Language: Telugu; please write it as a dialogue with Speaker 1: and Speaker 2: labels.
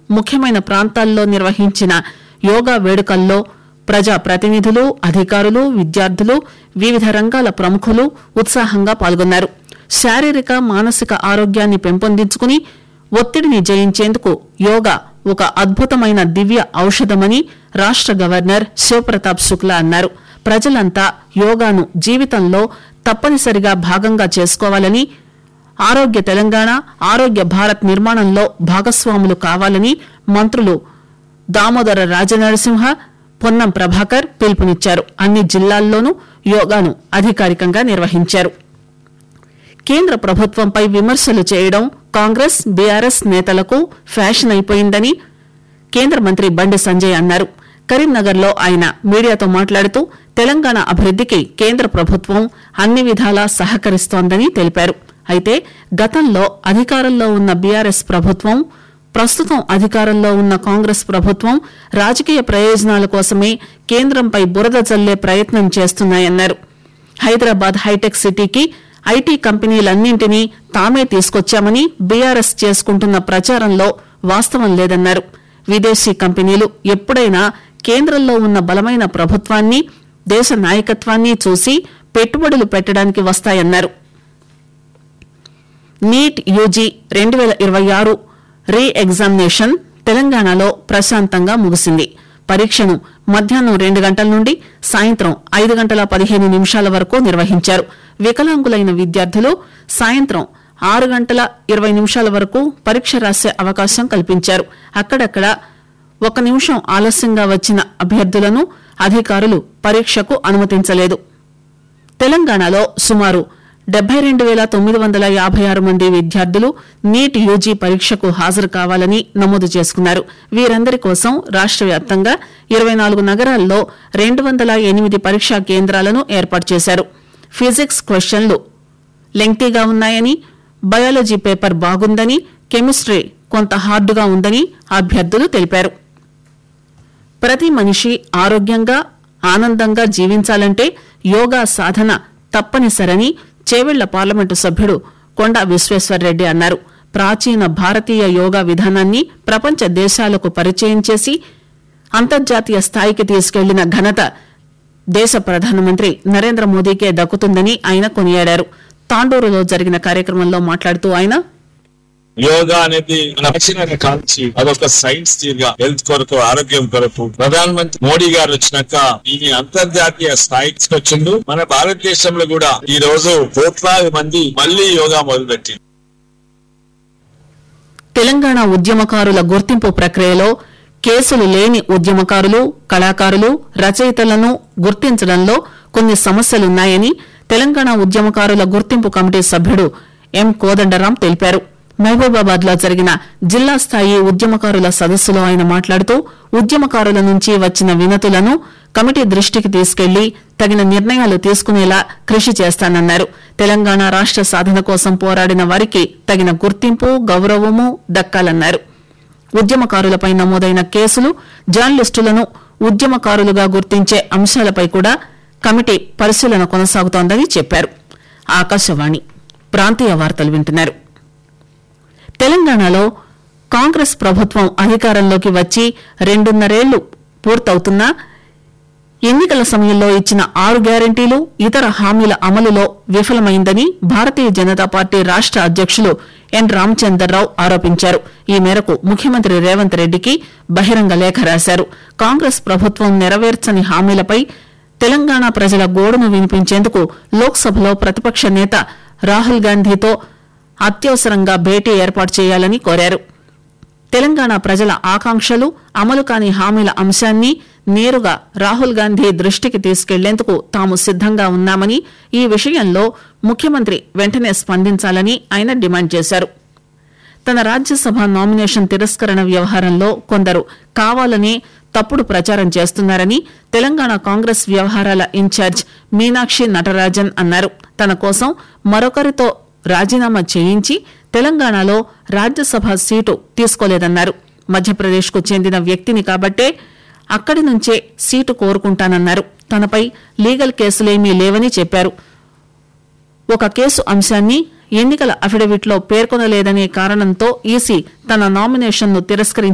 Speaker 1: ముఖ్యమైన ప్రాంతాల్లో నిర్వహించిన యోగా వేడుకల్లో ప్రజా ప్రతినిధులు అధికారులు విద్యార్థులు వివిధ రంగాల ప్రముఖులు ఉత్సాహంగా పాల్గొన్నారు శారీరక మానసిక ఆరోగ్యాన్ని పెంపొందించుకుని ఒత్తిడిని జయించేందుకు యోగా ఒక అద్భుతమైన దివ్య ఔషధమని రాష్ట గవర్నర్ శివప్రతాప్ శుక్లా అన్నారు ప్రజలంతా యోగాను జీవితంలో తప్పనిసరిగా భాగంగా చేసుకోవాలని ఆరోగ్య తెలంగాణ ఆరోగ్య భారత్ నిర్మాణంలో భాగస్వాములు కావాలని మంత్రులు దామోదర రాజనరసింహ పొన్నం ప్రభాకర్ పిలుపునిచ్చారు అన్ని జిల్లాల్లోనూ యోగాను అధికారికంగా నిర్వహించారు కేంద్ర ప్రభుత్వంపై విమర్శలు చేయడం కాంగ్రెస్ బీఆర్ఎస్ నేతలకు ఫ్యాషన్ అయిపోయిందని కేంద్ర మంత్రి బండి సంజయ్ అన్నారు కరీంనగర్ లో ఆయన మీడియాతో మాట్లాడుతూ తెలంగాణ అభివృద్దికి కేంద్ర ప్రభుత్వం అన్ని విధాలా సహకరిస్తోందని తెలిపారు అయితే గతంలో అధికారంలో ఉన్న బీఆర్ఎస్ ప్రభుత్వం ప్రస్తుతం అధికారంలో ఉన్న కాంగ్రెస్ ప్రభుత్వం రాజకీయ ప్రయోజనాల కోసమే కేంద్రంపై బురద జల్లే ప్రయత్నం చేస్తున్నాయన్నారు హైదరాబాద్ హైటెక్ సిటీకి ఐటీ కంపెనీలన్నింటినీ తామే తీసుకొచ్చామని బీఆర్ఎస్ చేసుకుంటున్న ప్రచారంలో వాస్తవం లేదన్నారు విదేశీ కంపెనీలు ఎప్పుడైనా కేంద్రంలో ఉన్న బలమైన ప్రభుత్వాన్ని దేశ నాయకత్వాన్ని చూసి పెట్టుబడులు పెట్టడానికి వస్తాయన్నారు నీట్ యూజీ రెండు వేల ఇరవై ఆరు రీ ఎగ్జామినేషన్ తెలంగాణలో ప్రశాంతంగా ముగిసింది పరీక్షను మధ్యాహ్నం రెండు గంటల నుండి సాయంత్రం ఐదు గంటల పదిహేను నిమిషాల వరకు నిర్వహించారు వికలాంగులైన విద్యార్థులు సాయంత్రం ఆరు గంటల ఇరవై నిమిషాల వరకు పరీక్ష రాసే అవకాశం కల్పించారు అక్కడక్కడ ఒక నిమిషం ఆలస్యంగా వచ్చిన అభ్యర్థులను అధికారులు పరీక్షకు అనుమతించలేదు తెలంగాణలో సుమారు డెబ్బై రెండు వేల తొమ్మిది వందల యాభై ఆరు మంది విద్యార్థులు నీట్ యూజీ పరీక్షకు హాజరు కావాలని నమోదు చేసుకున్నారు వీరందరి కోసం రాష్ట వ్యాప్తంగా ఇరవై నాలుగు నగరాల్లో రెండు వందల ఎనిమిది పరీక్షా కేంద్రాలను ఏర్పాటు చేశారు ఫిజిక్స్ క్వశ్చన్లు లెంగ్తీగా ఉన్నాయని బయాలజీ పేపర్ బాగుందని కెమిస్ట్రీ కొంత హార్డుగా ఉందని అభ్యర్థులు తెలిపారు ప్రతి మనిషి ఆరోగ్యంగా ఆనందంగా జీవించాలంటే యోగా సాధన తప్పనిసరని చేవెళ్ల పార్లమెంటు సభ్యుడు కొండా విశ్వేశ్వర్రెడ్డి అన్నారు ప్రాచీన భారతీయ యోగా విధానాన్ని ప్రపంచ దేశాలకు పరిచయం చేసి అంతర్జాతీయ స్థాయికి తీసుకెళ్లిన ఘనత దేశ ప్రధానమంత్రి నరేంద్ర మోదీకే దక్కుతుందని ఆయన కొనియాడారు తాండూరులో జరిగిన కార్యక్రమంలో మాట్లాడుతూ ఆయన
Speaker 2: యోగా అనేది మన దక్షిణ కాల్చి అదొక సైన్స్ తీరుగా హెల్త్ కొరకు ఆరోగ్యం కొరకు ప్రధాన మంత్రి మోడీ గారు వచ్చినాక దీని అంతర్జాతీయ స్థాయికి వచ్చిండు మన భారతదేశంలో కూడా ఈ రోజు కోట్లాది మంది మళ్ళీ యోగా మొదలుపెట్టింది
Speaker 1: తెలంగాణ ఉద్యమకారుల గుర్తింపు ప్రక్రియలో కేసులు లేని ఉద్యమకారులు కళాకారులు రచయితలను గుర్తించడంలో కొన్ని సమస్యలున్నాయని తెలంగాణ ఉద్యమకారుల గుర్తింపు కమిటీ సభ్యుడు ఎం కోదండరాం తెలిపారు మహబూబాబాద్ లో జరిగిన జిల్లా స్థాయి ఉద్యమకారుల సదస్సులో ఆయన మాట్లాడుతూ ఉద్యమకారుల నుంచి వచ్చిన వినతులను కమిటీ దృష్టికి తీసుకెళ్లి తగిన నిర్ణయాలు తీసుకునేలా కృషి చేస్తానన్నారు తెలంగాణ రాష్ట సాధన కోసం పోరాడిన వారికి తగిన గుర్తింపు గౌరవము దక్కాలన్నారు ఉద్యమకారులపై నమోదైన కేసులు జర్నలిస్టులను ఉద్యమకారులుగా గుర్తించే అంశాలపై కూడా కమిటీ పరిశీలన కొనసాగుతోందని చెప్పారు ఆకాశవాణి ప్రాంతీయ వార్తలు వింటున్నారు తెలంగాణలో కాంగ్రెస్ ప్రభుత్వం అధికారంలోకి వచ్చి రెండున్నరేళ్లు పూర్తవుతున్నా ఎన్నికల సమయంలో ఇచ్చిన ఆరు గ్యారంటీలు ఇతర హామీల అమలులో విఫలమైందని భారతీయ జనతా పార్టీ రాష్ట అధ్యక్షులు ఎన్ రామచందర్రావు ఆరోపించారు ఈ మేరకు ముఖ్యమంత్రి రేవంత్ రెడ్డికి బహిరంగ లేఖ రాశారు కాంగ్రెస్ ప్రభుత్వం నెరవేర్చని హామీలపై తెలంగాణ ప్రజల గోడును వినిపించేందుకు లోక్సభలో ప్రతిపక్ష నేత రాహుల్ గాంధీతో అత్యవసరంగా భేటీ ఏర్పాటు చేయాలని కోరారు తెలంగాణ ప్రజల ఆకాంక్షలు అమలు కాని హామీల అంశాన్ని నేరుగా రాహుల్ గాంధీ దృష్టికి తీసుకెళ్లేందుకు తాము సిద్దంగా ఉన్నామని ఈ విషయంలో ముఖ్యమంత్రి వెంటనే స్పందించాలని ఆయన డిమాండ్ చేశారు తన రాజ్యసభ నామినేషన్ తిరస్కరణ వ్యవహారంలో కొందరు కావాలని తప్పుడు ప్రచారం చేస్తున్నారని తెలంగాణ కాంగ్రెస్ వ్యవహారాల ఇన్ఛార్జ్ మీనాక్షి నటరాజన్ అన్నారు తన కోసం మరొకరితో రాజీనామా చేయించి తెలంగాణలో రాజ్యసభ సీటు తీసుకోలేదన్నారు మధ్యప్రదేశ్ కు చెందిన వ్యక్తిని కాబట్టే అక్కడి నుంచే సీటు కోరుకుంటానన్నారు తనపై లీగల్ కేసులేమీ లేవని చెప్పారు ఒక కేసు అంశాన్ని ఎన్నికల అఫిడవిట్లో పేర్కొనలేదనే కారణంతో ఈసీ తన నామినేషన్ను తిరస్కరించింది